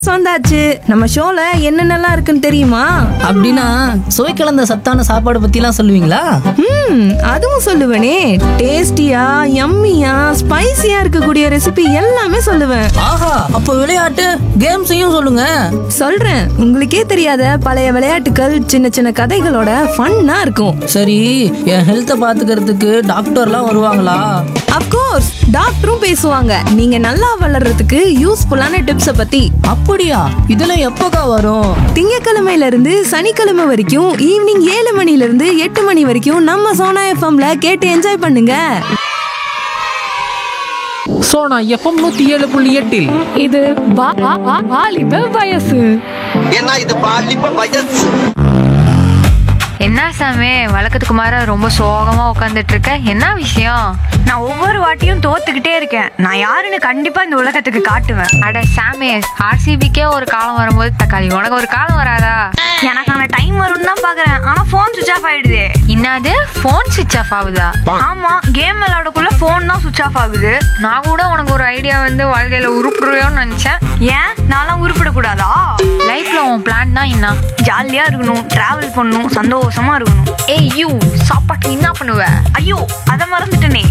வந்தாச்சு நம்ம ஷோல என்னென்னலாம் இருக்குன்னு தெரியுமா அப்படின்னா சுவை கலந்த சத்தான சாப்பாடு பத்திலாம் சொல்லுவீங்களா ம் அதுவும் சொல்லுவேனே டேஸ்டியா யம்மியா ஸ்பைசியா இருக்கக்கூடிய ரெசிபி எல்லாமே சொல்லுவேன் ஆஹா அப்போ விளையாட்டு கேம்ஸையும் சொல்லுங்க சொல்றேன் உங்களுக்கே தெரியாத பழைய விளையாட்டுகள் சின்ன சின்ன கதைகளோட ஃபன்னா இருக்கும் சரி என் ஹெல்த்தை பாத்துக்கிறதுக்கு டாக்டர்லாம் வருவாங்களா அப்கோர்ஸ் டாக்டரும் பேசுவாங்க நீங்க நல்லா வளர்றதுக்கு யூஸ்ஃபுல்லான டிப்ஸை பத்தி அப்படியா இதெல்லாம் எப்போக்கா வரும் திங்கக்கிழமையில இருந்து சனிக்கிழமை வரைக்கும் ஈவினிங் ஏழு மணில இருந்து எட்டு மணி வரைக்கும் நம்ம சோனா எஃப்எம்ல கேட்டு என்ஜாய் பண்ணுங்க சோனா எஃப்எம் நூத்தி ஏழு புள்ளி எட்டில் இது வா- வா- வா- வாலிப வயசு ஏன்னா இது பாலிப்ப வயசு என்ன சாமி வழக்கத்துக்கு மாற ரொம்ப சோகமா உட்காந்துட்டு இருக்க என்ன விஷயம் நான் ஒவ்வொரு வாட்டியும் தோத்துக்கிட்டே இருக்கேன் நான் யாருன்னு கண்டிப்பா இந்த உலகத்துக்கு காட்டுவேன் அட சாமி ஆர்சிபிக்கே ஒரு காலம் வரும்போது தக்காளி உனக்கு ஒரு காலம் வராதா எனக்கான டைம் வரும்னு தான் பாக்குறேன் ஆனா போன் சுவிச் ஆஃப் ஆயிடுது என்னது போன் சுவிச் ஆஃப் ஆகுதா ஆமா கேம் விளையாடக்குள்ள போன் தான் சுவிச் ஆஃப் ஆகுது நான் கூட உனக்கு ஒரு ஐடியா வந்து வாழ்க்கையில உருப்பிடுவோன்னு நினைச்சேன் ஏன் நான்லாம் உருப்பிடக்கூடாதா லைஃப்ல உன் பிளான் தான் என்ன ஜாலியா இருக்கணும் டிராவல் பண்ணணும் சந்தோஷமா இருக்கணும் ஏய் யூ சாப்பாட்டு என்ன பண்ணுவ ஐயோ அத மறந்துட்டனே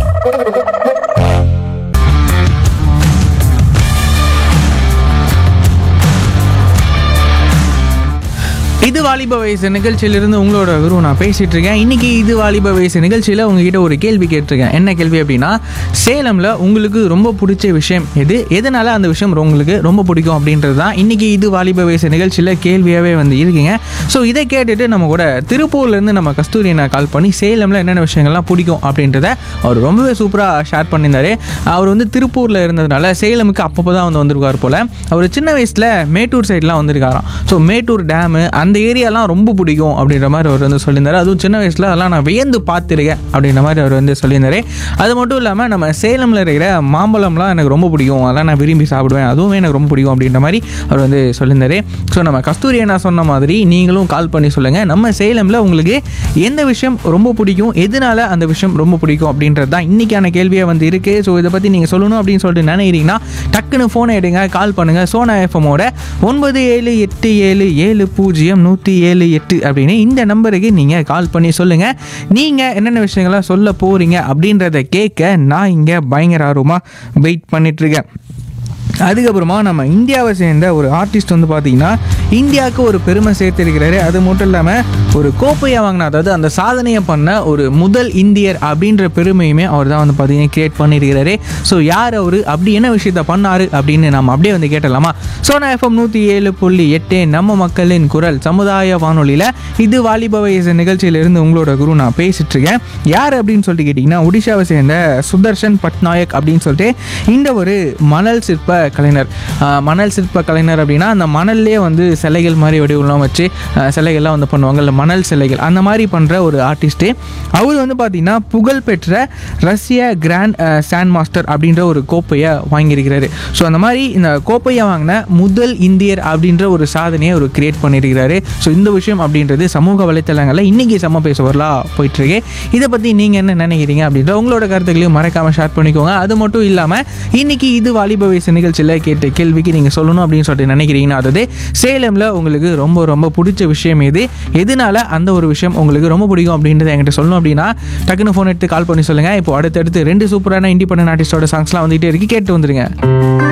இது வாலிப வயசு நிகழ்ச்சியிலிருந்து உங்களோட குரு நான் பேசிட்டு இருக்கேன் இன்னைக்கு இது வாலிப வயசு நிகழ்ச்சியில் உங்ககிட்ட ஒரு கேள்வி கேட்டிருக்கேன் என்ன கேள்வி அப்படின்னா சேலம்ல உங்களுக்கு ரொம்ப பிடிச்ச விஷயம் எது எதனால அந்த விஷயம் உங்களுக்கு ரொம்ப பிடிக்கும் அப்படின்றது தான் இன்னைக்கு இது வாலிப வயசு நிகழ்ச்சியில் கேள்வியாகவே வந்து இருக்குங்க ஸோ இதை கேட்டுட்டு நம்ம கூட திருப்பூர்லேருந்து நம்ம கஸ்தூரி நான் கால் பண்ணி சேலம்ல என்னென்ன விஷயங்கள்லாம் பிடிக்கும் அப்படின்றத அவர் ரொம்பவே சூப்பராக ஷேர் பண்ணியிருந்தாரு அவர் வந்து திருப்பூரில் இருந்ததுனால சேலமுக்கு அப்பப்போ தான் வந்து வந்திருக்கார் போல் அவர் சின்ன வயசில் மேட்டூர் சைட்லாம் வந்திருக்காராம் ஸோ மேட்டூர் டேமு அந்த ஏரியாலாம் ரொம்ப பிடிக்கும் அப்படின்ற மாதிரி அவர் வந்து சொல்லியிருந்தாரு அதுவும் சின்ன வயசில் அதெல்லாம் நான் வியந்து பார்த்துருக்கேன் அப்படின்ற மாதிரி அவர் வந்து சொல்லியிருந்தாரு அது மட்டும் இல்லாமல் நம்ம சேலமில் இருக்கிற மாம்பழம்லாம் எனக்கு ரொம்ப பிடிக்கும் அதெல்லாம் நான் விரும்பி சாப்பிடுவேன் அதுவும் எனக்கு ரொம்ப பிடிக்கும் அப்படின்ற மாதிரி அவர் வந்து சொல்லியிருந்தாரு ஸோ நம்ம கஸ்தூரி என்ன சொன்ன மாதிரி நீங்களும் கால் பண்ணி சொல்லுங்கள் நம்ம சேலமில் உங்களுக்கு எந்த விஷயம் ரொம்ப பிடிக்கும் எதனால அந்த விஷயம் ரொம்ப பிடிக்கும் அப்படின்றது தான் இன்றைக்கான கேள்வியாக வந்து இருக்குது ஸோ இதை பற்றி நீங்கள் சொல்லணும் அப்படின்னு சொல்லிட்டு நினைக்கிறீங்கன்னா டக்குன்னு ஃபோனை எடுங்க கால் பண்ணுங்கள் சோனா எஃப்எம்மோட ஒன்பது ஏழு எட்டு ஏழு ஏழு பூஜ்ஜியம் நூற்றி ஏழு எட்டு அப்படின்னு இந்த நம்பருக்கு நீங்கள் கால் பண்ணி சொல்லுங்கள் நீங்கள் என்னென்ன விஷயங்கள்லாம் சொல்ல போகிறீங்க அப்படின்றத கேட்க நான் இங்கே பயங்கர ஆர்வமாக வெயிட் பண்ணிகிட்ருக்கேன் அதுக்கப்புறமா நம்ம இந்தியாவை சேர்ந்த ஒரு ஆர்டிஸ்ட் வந்து பார்த்தீங்கன்னா இந்தியாவுக்கு ஒரு பெருமை சேர்த்திருக்கிறாரு அது மட்டும் இல்லாமல் ஒரு கோப்பையை வாங்கின அதாவது அந்த சாதனையை பண்ண ஒரு முதல் இந்தியர் அப்படின்ற பெருமையுமே அவர் தான் வந்து பார்த்தீங்கன்னா கிரியேட் பண்ணியிருக்கிறாரு ஸோ யார் அவர் அப்படி என்ன விஷயத்த பண்ணாரு அப்படின்னு நம்ம அப்படியே வந்து கேட்டலாமா சோனா எஃப்எம் நூற்றி ஏழு புள்ளி எட்டு நம்ம மக்களின் குரல் சமுதாய வானொலியில் இது வாலிப வயசு நிகழ்ச்சியிலிருந்து உங்களோட குரு நான் பேசிட்டு இருக்கேன் யார் அப்படின்னு சொல்லிட்டு கேட்டிங்கன்னா ஒடிஷாவை சேர்ந்த சுதர்ஷன் பட்நாயக் அப்படின்னு சொல்லிட்டு இந்த ஒரு மணல் சிற்ப கலைஞர் ஆஹ் மணல் சிற்ப கலைஞர் அப்படின்னா அந்த மணல்லே வந்து சிலைகள் மாதிரி வடிவெல்லாம் வச்சு ஆஹ் சிலைகள்லாம் வந்து பண்ணுவாங்க இல்லை மணல் சிலைகள் அந்த மாதிரி பண்ணுற ஒரு ஆர்டிஸ்ட்டு அவர் வந்து பார்த்திங்கன்னா புகழ்பெற்ற ரஷ்ய கிராண்ட் சாண்ட் மாஸ்டர் அப்படின்ற ஒரு கோப்பையை வாங்கியிருக்கிறாரு ஸோ அந்த மாதிரி இந்த கோப்பையை வாங்கின முதல் இந்தியர் அப்படின்ற ஒரு சாதனையை அவர் கிரியேட் பண்ணியிருக்கிறாரு ஸோ இந்த விஷயம் அப்படின்றது சமூக வலைத்தளங்களில் இன்றைக்கி செம்ம பேசுவரலாக போயிட்டுருக்கு இதை பற்றி நீங்கள் என்ன நினைக்கிறீங்க அப்படின்ற உங்களோட கருத்துக்களையும் மறக்காமல் ஷேர் பண்ணிக்கோங்க அது மட்டும் இல்லாமல் இன்னைக்கு இது வாலிப வயசு நிகழ்ச்சியில் கேட்ட கேள்விக்கு நீங்கள் சொல்லணும் அப்படின்னு சொல்லிட்டு நினைக்கிறீங்கன்னா அதாவது சேலமில் உங்களுக்கு ரொம்ப ரொம்ப பிடிச்ச விஷயம் எது எதனால அந்த ஒரு விஷயம் உங்களுக்கு ரொம்ப பிடிக்கும் அப்படின்றத என்கிட்ட சொல்லணும் அப்படின்னா டக்குன்னு ஃபோன் எடுத்து கால் பண்ணி சொல்லுங்கள் இப்போ அடுத்தடுத்து ரெண்டு சூப்பரான இண்டிபெண்டன்ட் ஆர்டிஸ்டோட சாங்ஸ்லாம் வந்துகிட்டே இருக்கு கேட்டு வந்துருங்க